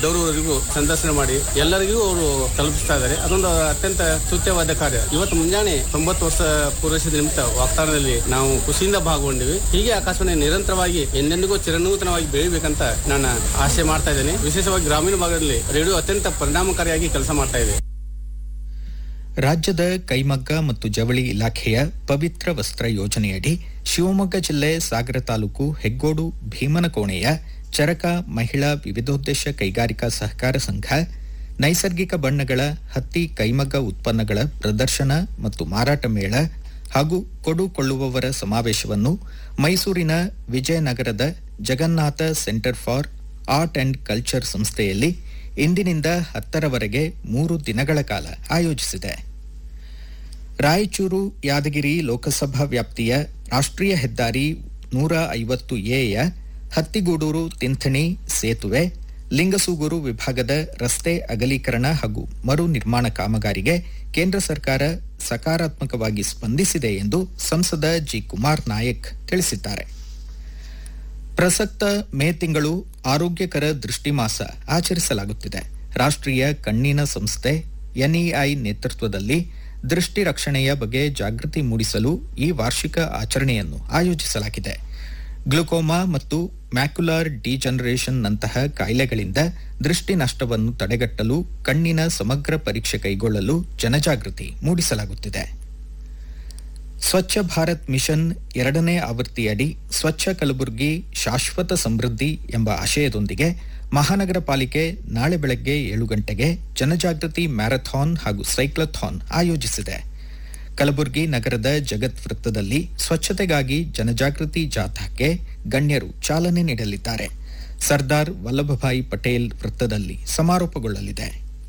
ದೌರವರಿಗೂ ಸಂದರ್ಶನ ಮಾಡಿ ಎಲ್ಲರಿಗೂ ಅವರು ತಲುಪಿಸ್ತಾ ಇದ್ದಾರೆ ಅದೊಂದು ಅತ್ಯಂತ ಸ್ತುತ್ಯವಾದ ಕಾರ್ಯ ಇವತ್ತು ಮುಂಜಾನೆ ತೊಂಬತ್ತು ವರ್ಷ ಪೂರೈಸಿದ ನಿಮಿತ್ತ ವಾಗ್ದಾನದಲ್ಲಿ ನಾವು ಖುಷಿಯಿಂದ ಭಾಗಗೊಂಡಿವಿ ಹೀಗೆ ಆಕಾಶವಾಣಿ ನಿರಂತರವಾಗಿ ಎಂದೆಂದಿಗೂ ಚಿರನೂತನವಾಗಿ ಬೆಳಿಬೇಕಂತ ನಾನು ಆಸೆ ಮಾಡ್ತಾ ಇದ್ದೇನೆ ವಿಶೇಷವಾಗಿ ಗ್ರಾಮೀಣ ಭಾಗದಲ್ಲಿ ರೇಡಿಯೋ ಅತ್ಯಂತ ಪರಿಣಾಮಕಾರಿಯಾಗಿ ಕೆಲಸ ಮಾಡ್ತಾ ಇದೆ ರಾಜ್ಯದ ಕೈಮಗ್ಗ ಮತ್ತು ಜವಳಿ ಇಲಾಖೆಯ ಪವಿತ್ರ ವಸ್ತ್ರ ಯೋಜನೆಯಡಿ ಶಿವಮೊಗ್ಗ ಜಿಲ್ಲೆ ಸಾಗರ ತಾಲೂಕು ಹೆಗ್ಗೋಡು ಭೀಮನಕೋಣೆಯ ಚರಕ ಮಹಿಳಾ ವಿವಿಧೋದ್ದೇಶ ಕೈಗಾರಿಕಾ ಸಹಕಾರ ಸಂಘ ನೈಸರ್ಗಿಕ ಬಣ್ಣಗಳ ಹತ್ತಿ ಕೈಮಗ್ಗ ಉತ್ಪನ್ನಗಳ ಪ್ರದರ್ಶನ ಮತ್ತು ಮಾರಾಟ ಮೇಳ ಹಾಗೂ ಕೊಡು ಕೊಳ್ಳುವವರ ಸಮಾವೇಶವನ್ನು ಮೈಸೂರಿನ ವಿಜಯನಗರದ Jagannatha centre for art and culture ಸಂಸ್ಥೆಯಲ್ಲಿ ಇಂದಿನಿಂದ ಹತ್ತರವರೆಗೆ ಮೂರು ದಿನಗಳ ಕಾಲ ಆಯೋಜಿಸಿದೆ ರಾಯಚೂರು ಯಾದಗಿರಿ ಲೋಕಸಭಾ ವ್ಯಾಪ್ತಿಯ ರಾಷ್ಟ್ರೀಯ ಹೆದ್ದಾರಿ ನೂರ ಐವತ್ತು ಎಯ ಹತ್ತಿಗೂಡೂರು ತಿಂಥಣಿ ಸೇತುವೆ ಲಿಂಗಸೂಗೂರು ವಿಭಾಗದ ರಸ್ತೆ ಅಗಲೀಕರಣ ಹಾಗೂ ಮರು ನಿರ್ಮಾಣ ಕಾಮಗಾರಿಗೆ ಕೇಂದ್ರ ಸರ್ಕಾರ ಸಕಾರಾತ್ಮಕವಾಗಿ ಸ್ಪಂದಿಸಿದೆ ಎಂದು ಸಂಸದ ಜಿ ಕುಮಾರ್ ನಾಯಕ್ ತಿಳಿಸಿದ್ದಾರೆ ಪ್ರಸಕ್ತ ಮೇ ತಿಂಗಳು ಆರೋಗ್ಯಕರ ದೃಷ್ಟಿಮಾಸ ಆಚರಿಸಲಾಗುತ್ತಿದೆ ರಾಷ್ಟ್ರೀಯ ಕಣ್ಣಿನ ಸಂಸ್ಥೆ ಎನ್ಇಐ ನೇತೃತ್ವದಲ್ಲಿ ದೃಷ್ಟಿ ರಕ್ಷಣೆಯ ಬಗ್ಗೆ ಜಾಗೃತಿ ಮೂಡಿಸಲು ಈ ವಾರ್ಷಿಕ ಆಚರಣೆಯನ್ನು ಆಯೋಜಿಸಲಾಗಿದೆ ಗ್ಲುಕೋಮಾ ಮತ್ತು ಮ್ಯಾಕ್ಯುಲಾರ್ ಡಿಜನರೇಷನ್ ನಂತಹ ಕಾಯಿಲೆಗಳಿಂದ ದೃಷ್ಟಿ ನಷ್ಟವನ್ನು ತಡೆಗಟ್ಟಲು ಕಣ್ಣಿನ ಸಮಗ್ರ ಪರೀಕ್ಷೆ ಕೈಗೊಳ್ಳಲು ಜನಜಾಗೃತಿ ಮೂಡಿಸಲಾಗುತ್ತಿದೆ ಸ್ವಚ್ಛ ಭಾರತ್ ಮಿಷನ್ ಎರಡನೇ ಆವೃತ್ತಿಯಡಿ ಸ್ವಚ್ಛ ಕಲಬುರಗಿ ಶಾಶ್ವತ ಸಮೃದ್ಧಿ ಎಂಬ ಆಶಯದೊಂದಿಗೆ ಮಹಾನಗರ ಪಾಲಿಕೆ ನಾಳೆ ಬೆಳಗ್ಗೆ ಏಳು ಗಂಟೆಗೆ ಜನಜಾಗೃತಿ ಮ್ಯಾರಥಾನ್ ಹಾಗೂ ಸೈಕ್ಲಥಾನ್ ಆಯೋಜಿಸಿದೆ ಕಲಬುರಗಿ ನಗರದ ಜಗತ್ ವೃತ್ತದಲ್ಲಿ ಸ್ವಚ್ಛತೆಗಾಗಿ ಜನಜಾಗೃತಿ ಜಾಥಾಕ್ಕೆ ಗಣ್ಯರು ಚಾಲನೆ ನೀಡಲಿದ್ದಾರೆ ಸರ್ದಾರ್ ವಲ್ಲಭಭಾಯಿ ಪಟೇಲ್ ವೃತ್ತದಲ್ಲಿ ಸಮಾರೋಪಗೊಳ್ಳಲಿದೆ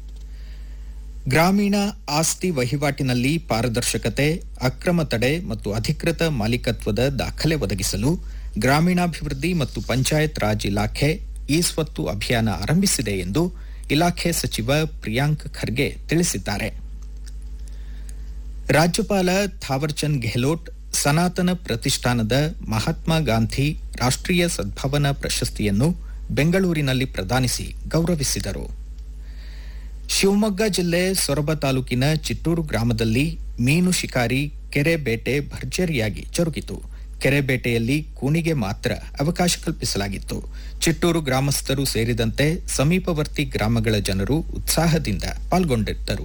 ಗ್ರಾಮೀಣ ಆಸ್ತಿ ವಹಿವಾಟಿನಲ್ಲಿ ಪಾರದರ್ಶಕತೆ ಅಕ್ರಮ ತಡೆ ಮತ್ತು ಅಧಿಕೃತ ಮಾಲೀಕತ್ವದ ದಾಖಲೆ ಒದಗಿಸಲು ಗ್ರಾಮೀಣಾಭಿವೃದ್ಧಿ ಮತ್ತು ಪಂಚಾಯತ್ ರಾಜ್ ಇಲಾಖೆ ಇ ಸ್ವತ್ತು ಅಭಿಯಾನ ಆರಂಭಿಸಿದೆ ಎಂದು ಇಲಾಖೆ ಸಚಿವ ಪ್ರಿಯಾಂಕ್ ಖರ್ಗೆ ತಿಳಿಸಿದ್ದಾರೆ ರಾಜ್ಯಪಾಲ ಥಾವರ್ಚಂದ್ ಗೆಹ್ಲೋಟ್ ಸನಾತನ ಪ್ರತಿಷ್ಠಾನದ ಮಹಾತ್ಮ ಗಾಂಧಿ ರಾಷ್ಟ್ರೀಯ ಸದ್ಭಾವನಾ ಪ್ರಶಸ್ತಿಯನ್ನು ಬೆಂಗಳೂರಿನಲ್ಲಿ ಪ್ರದಾನಿಸಿ ಗೌರವಿಸಿದರು ಶಿವಮೊಗ್ಗ ಜಿಲ್ಲೆ ಸೊರಬ ತಾಲೂಕಿನ ಚಿಟ್ಟೂರು ಗ್ರಾಮದಲ್ಲಿ ಮೀನು ಶಿಕಾರಿ ಕೆರೆ ಬೇಟೆ ಭರ್ಜರಿಯಾಗಿ ಜರುಗಿತು ಕೆರೆ ಬೇಟೆಯಲ್ಲಿ ಕೂನಿಗೆ ಮಾತ್ರ ಅವಕಾಶ ಕಲ್ಪಿಸಲಾಗಿತ್ತು ಚಿಟ್ಟೂರು ಗ್ರಾಮಸ್ಥರು ಸೇರಿದಂತೆ ಸಮೀಪವರ್ತಿ ಗ್ರಾಮಗಳ ಜನರು ಉತ್ಸಾಹದಿಂದ ಪಾಲ್ಗೊಂಡಿದ್ದರು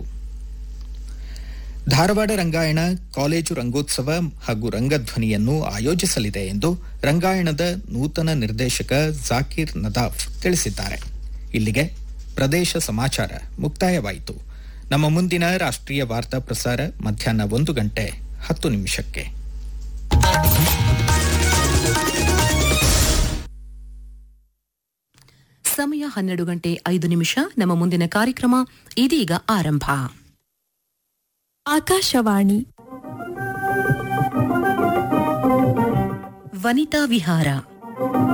ಧಾರವಾಡ ರಂಗಾಯಣ ಕಾಲೇಜು ರಂಗೋತ್ಸವ ಹಾಗೂ ರಂಗಧ್ವನಿಯನ್ನು ಆಯೋಜಿಸಲಿದೆ ಎಂದು ರಂಗಾಯಣದ ನೂತನ ನಿರ್ದೇಶಕ ಜಾಕೀರ್ ನದಾಫ್ ತಿಳಿಸಿದ್ದಾರೆ ಇಲ್ಲಿಗೆ ಪ್ರದೇಶ ಸಮಾಚಾರ ಮುಕ್ತಾಯವಾಯಿತು ನಮ್ಮ ಮುಂದಿನ ರಾಷ್ಟ್ರೀಯ ವಾರ್ತಾ ಪ್ರಸಾರ ಮಧ್ಯಾಹ್ನ ಒಂದು ಗಂಟೆ ಹತ್ತು ನಿಮಿಷಕ್ಕೆ ಸಮಯ ಹನ್ನೆರಡು ಗಂಟೆ ಐದು ನಿಮಿಷ ನಮ್ಮ ಮುಂದಿನ ಕಾರ್ಯಕ್ರಮ ಇದೀಗ ಆರಂಭ ಆಕಾಶವಾಣಿ ವನಿತಾ ವಿಹಾರ